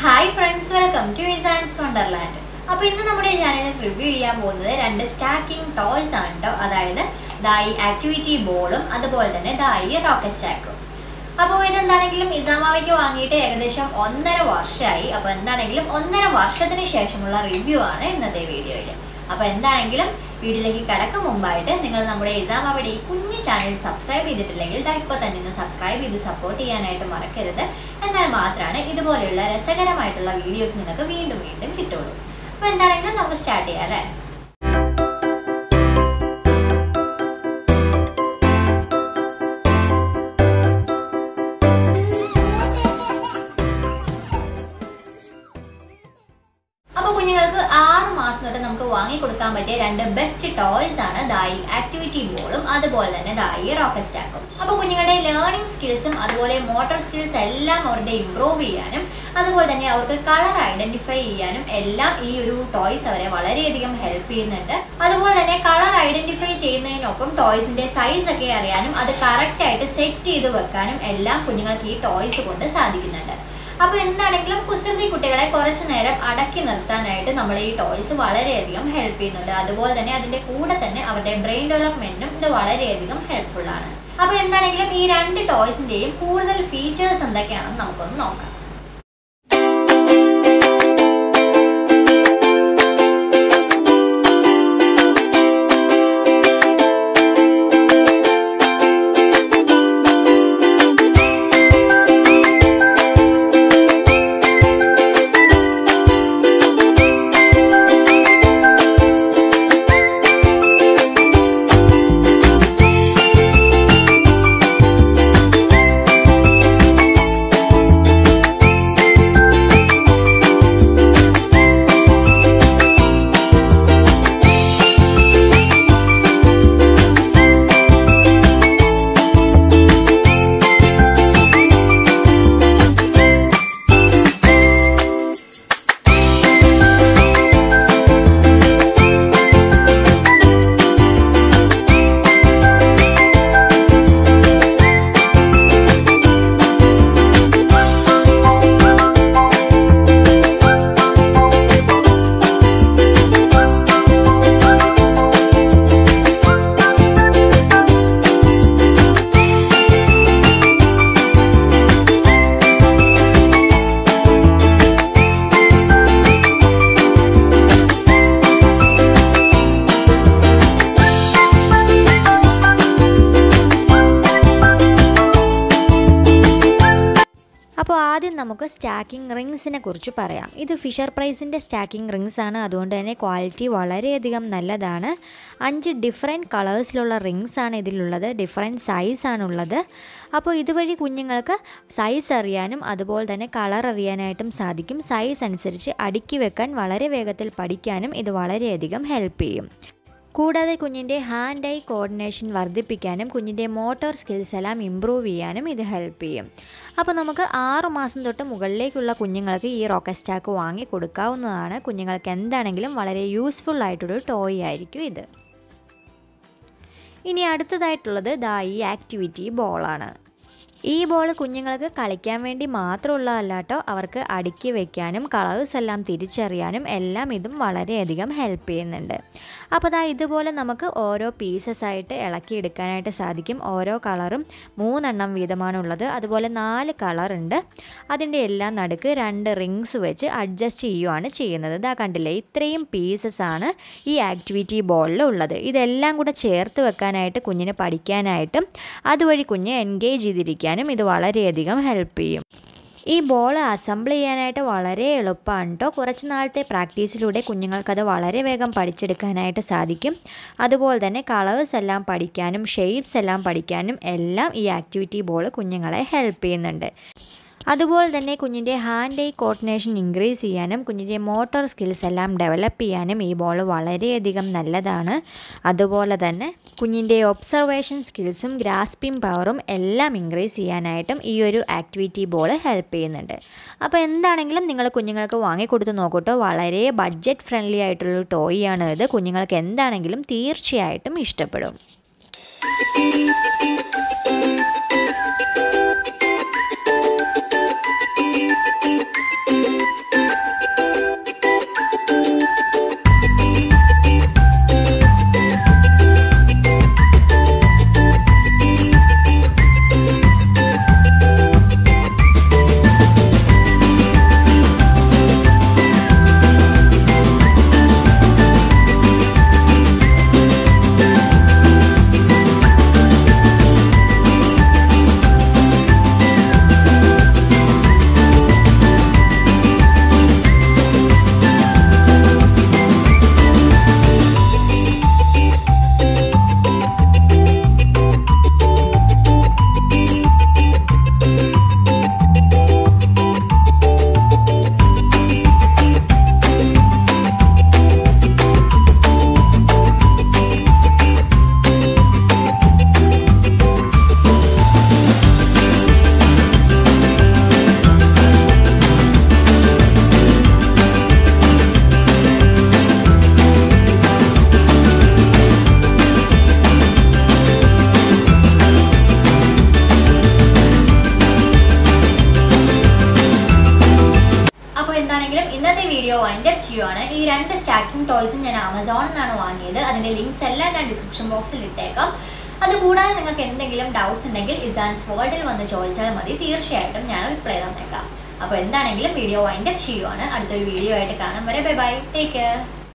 hi friends welcome to Isan's wonderland അപ്പോൾ ഇന്ന് നമ്മുടെ ചാനലിൽ റിവ്യൂ ചെയ്യാൻ പോകുന്നത് രണ്ട് സ്റ്റാക്കിംഗ് ടോയ്സ് ആണ് കേട്ടോ അതായത് ദായി ആക്ടിവിറ്റി ബോളും അതുപോലെ തന്നെ ദായി റോക്കറ്റ് സ്റ്റാക്കും അപ്പോൾ ഇതെന്താണെങ്കിലും ഇസാമാവയ്ക്ക് വാങ്ങിയിട്ട് ഏകദേശം ഒന്നര വർഷമായി അപ്പോൾ എന്താണെങ്കിലും ഒന്നര വർഷത്തിന് ശേഷമുള്ള റിവ്യൂ ആണ് ഇന്നത്തെ വീഡിയോയിൽ അപ്പോൾ എന്താണെങ്കിലും വീഡിയോയിലേക്ക് കടക്കും മുമ്പായിട്ട് നിങ്ങൾ നമ്മുടെ ഇസാമാവയുടെ ഈ കുഞ്ഞു ചാനൽ സബ്സ്ക്രൈബ് ചെയ്തിട്ടില്ലെങ്കിൽ ദാ ഇപ്പോൾ തന്നെ ഒന്ന് സബ്സ്ക്രൈബ് ചെയ്ത് സപ്പോർട്ട് ചെയ്യാനായിട്ട് മറക്കരുത് എന്നാൽ മാത്രമാണ് ഇതുപോലെയുള്ള രസകരമായിട്ടുള്ള വീഡിയോസ് നിങ്ങൾക്ക് വീണ്ടും വീണ്ടും കിട്ടുള്ളൂ അപ്പോൾ എന്താണെങ്കിലും നമുക്ക് സ്റ്റാർട്ട് ചെയ്യാം അല്ലേ അപ്പോൾ കുഞ്ഞുങ്ങൾക്ക് ആറ് മാസം തൊട്ട് നമുക്ക് വാങ്ങി കൊടുക്കാൻ പറ്റിയ രണ്ട് ബെസ്റ്റ് ടോയ്സ് ആണ് ദായി ആക്ടിവിറ്റി ബോളും അതുപോലെ തന്നെ ദായി റോക്കറ്റ് സ്റ്റാക്കും അപ്പോൾ കുഞ്ഞുങ്ങളുടെ ലേണിംഗ് സ്കിൽസും അതുപോലെ മോട്ടോർ സ്കിൽസ് എല്ലാം അവരുടെ ഇമ്പ്രൂവ് ചെയ്യാനും അതുപോലെ തന്നെ അവർക്ക് കളർ ഐഡന്റിഫൈ ചെയ്യാനും എല്ലാം ഈ ഒരു ടോയ്സ് അവരെ വളരെയധികം ഹെൽപ്പ് ചെയ്യുന്നുണ്ട് അതുപോലെ തന്നെ കളർ ഐഡന്റിഫൈ ചെയ്യുന്നതിനൊപ്പം ടോയ്സിന്റെ സൈസ് ഒക്കെ അറിയാനും അത് കറക്റ്റ് ആയിട്ട് സെറ്റ് ചെയ്ത് വെക്കാനും എല്ലാം കുഞ്ഞുങ്ങൾക്ക് ഈ ടോയ്സ് കൊണ്ട് സാധിക്കുന്നുണ്ട് അപ്പോൾ എന്താണെങ്കിലും കുസൃതി കുട്ടികളെ കുറച്ചു നേരം അടക്കി നിർത്താനായിട്ട് നമ്മൾ ഈ ടോയ്സ് വളരെയധികം ഹെൽപ്പ് ചെയ്യുന്നുണ്ട് അതുപോലെ തന്നെ അതിന്റെ കൂടെ തന്നെ അവരുടെ ബ്രെയിൻ ഡെവലപ്മെന്റിനും ഇത് വളരെയധികം ഹെൽപ്ഫുൾ ആണ് അപ്പോൾ എന്താണെങ്കിലും ഈ രണ്ട് ടോയ്സിന്റെയും കൂടുതൽ ഫീച്ചേഴ്സ് എന്തൊക്കെയാണെന്ന് നമുക്കൊന്ന് നോക്കാം അപ്പോൾ ആദ്യം നമുക്ക് സ്റ്റാക്കിംഗ് റിങ്സിനെ കുറിച്ച് പറയാം ഇത് ഫിഷർ പ്രൈസിൻ്റെ സ്റ്റാക്കിംഗ് റിങ്സ് ആണ് അതുകൊണ്ട് തന്നെ ക്വാളിറ്റി വളരെയധികം നല്ലതാണ് അഞ്ച് ഡിഫറെൻറ്റ് കളേഴ്സിലുള്ള റിങ്സ് ആണ് ഇതിലുള്ളത് ഡിഫറെൻറ്റ് സൈസ് ആണുള്ളത് അപ്പോൾ ഇതുവഴി കുഞ്ഞുങ്ങൾക്ക് സൈസ് അറിയാനും അതുപോലെ തന്നെ കളർ അറിയാനായിട്ടും സാധിക്കും സൈസ് അനുസരിച്ച് അടുക്കി വെക്കാൻ വളരെ വേഗത്തിൽ പഠിക്കാനും ഇത് വളരെയധികം ഹെൽപ്പ് ചെയ്യും കൂടാതെ കുഞ്ഞിൻ്റെ ഹാൻഡ് ഐ കോർഡിനേഷൻ വർദ്ധിപ്പിക്കാനും കുഞ്ഞിൻ്റെ മോട്ടോർ സ്കിൽസ് എല്ലാം ഇമ്പ്രൂവ് ചെയ്യാനും ഇത് ഹെൽപ്പ് ചെയ്യും അപ്പോൾ നമുക്ക് ആറ് മാസം തൊട്ട് മുകളിലേക്കുള്ള കുഞ്ഞുങ്ങൾക്ക് ഈ റോക്കറ്റ് സ്റ്റാക്ക് വാങ്ങി കൊടുക്കാവുന്നതാണ് കുഞ്ഞുങ്ങൾക്ക് എന്താണെങ്കിലും വളരെ യൂസ്ഫുൾ ആയിട്ടൊരു ടോയ് ആയിരിക്കും ഇത് ഇനി അടുത്തതായിട്ടുള്ളത് ദാ ഈ ആക്ടിവിറ്റി ബോളാണ് ഈ ബോൾ കുഞ്ഞുങ്ങൾക്ക് കളിക്കാൻ വേണ്ടി മാത്രമുള്ളതല്ല കേട്ടോ അവർക്ക് അടുക്കി വെക്കാനും കളേഴ്സ് എല്ലാം തിരിച്ചറിയാനും എല്ലാം ഇതും വളരെയധികം ഹെൽപ്പ് ചെയ്യുന്നുണ്ട് അപ്പോൾ ദാ ഇതുപോലെ നമുക്ക് ഓരോ പീസസ് ആയിട്ട് ഇളക്കിയെടുക്കാനായിട്ട് സാധിക്കും ഓരോ കളറും മൂന്നെണ്ണം വീതമാണുള്ളത് അതുപോലെ നാല് കളറുണ്ട് അതിൻ്റെ എല്ലാം നടുക്ക് രണ്ട് റിങ്സ് വെച്ച് അഡ്ജസ്റ്റ് ചെയ്യുവാണ് ചെയ്യുന്നത് ഇതാ കണ്ടില്ലേ ഇത്രയും പീസസ് ആണ് ഈ ആക്ടിവിറ്റി ബോളിൽ ഉള്ളത് ഇതെല്ലാം കൂടെ ചേർത്ത് വെക്കാനായിട്ട് കുഞ്ഞിന് പഠിക്കാനായിട്ടും അതുവഴി കുഞ്ഞ് എൻഗേജ് ചെയ്തിരിക്കാൻ ചെയ്യാനും ഇത് വളരെയധികം ഹെൽപ്പ് ചെയ്യും ഈ ബോൾ അസംബിൾ ചെയ്യാനായിട്ട് വളരെ എളുപ്പമാണ് കേട്ടോ കുറച്ച് നാളത്തെ പ്രാക്ടീസിലൂടെ കുഞ്ഞുങ്ങൾക്കത് വളരെ വേഗം പഠിച്ചെടുക്കാനായിട്ട് സാധിക്കും അതുപോലെ തന്നെ കളേഴ്സ് എല്ലാം പഠിക്കാനും ഷെയ്ഡ്സ് എല്ലാം പഠിക്കാനും എല്ലാം ഈ ആക്ടിവിറ്റി ബോൾ കുഞ്ഞുങ്ങളെ ഹെൽപ്പ് ചെയ്യുന്നുണ്ട് അതുപോലെ തന്നെ കുഞ്ഞിൻ്റെ ഹാൻഡ് ഐ കോർഡിനേഷൻ ഇൻക്രീസ് ചെയ്യാനും കുഞ്ഞിൻ്റെ മോട്ടോർ സ്കിൽസ് എല്ലാം ഡെവലപ്പ് ചെയ്യാനും ഈ ബോൾ വളരെയധികം നല്ലതാണ് അതുപോലെ തന്നെ കുഞ്ഞിൻ്റെ ഒബ്സർവേഷൻ സ്കിൽസും ഗ്രാസ്പിംഗ് പവറും എല്ലാം ഇൻക്രീസ് ചെയ്യാനായിട്ടും ഈ ഒരു ആക്ടിവിറ്റി ബോൾ ഹെൽപ്പ് ചെയ്യുന്നുണ്ട് അപ്പോൾ എന്താണെങ്കിലും നിങ്ങൾ കുഞ്ഞുങ്ങൾക്ക് വാങ്ങിക്കൊടുത്ത് നോക്കൂട്ടോ വളരെ ബഡ്ജറ്റ് ഫ്രണ്ട്ലി ആയിട്ടുള്ളൊരു ടോയ് ആണ് ഇത് കുഞ്ഞുങ്ങൾക്ക് എന്താണെങ്കിലും തീർച്ചയായിട്ടും ഇഷ്ടപ്പെടും ഈ വീഡിയോ വൈൻഡ് അപ്പ് ചെയ്യുവാണ് ഈ രണ്ട് സ്റ്റാക്കിംഗ് ടോയ്സും ഞാൻ ആമസോണിൽ നിന്നാണ് വാങ്ങിയത് അതിൻ്റെ ലിങ്ക്സ് എല്ലാം ഞാൻ ഡിസ്ക്രിപ്ഷൻ ബോക്സിൽ ഇട്ടേക്കാം അതുകൂടാതെ നിങ്ങൾക്ക് എന്തെങ്കിലും ഡൗട്ട്സ് ഉണ്ടെങ്കിൽ ഇസാൻസ് വേൾഡിൽ വന്ന് ചോദിച്ചാൽ മതി തീർച്ചയായിട്ടും ഞാൻ റിപ്ലൈ തന്നേക്കാം അപ്പോൾ എന്താണെങ്കിലും വീഡിയോ വൈൻഡ് അപ്പ് ചെയ്യുവാണ് അടുത്തൊരു വീഡിയോ ആയിട്ട് കാണാം വരെ ബൈ ബൈ ടേക്ക് കെയർ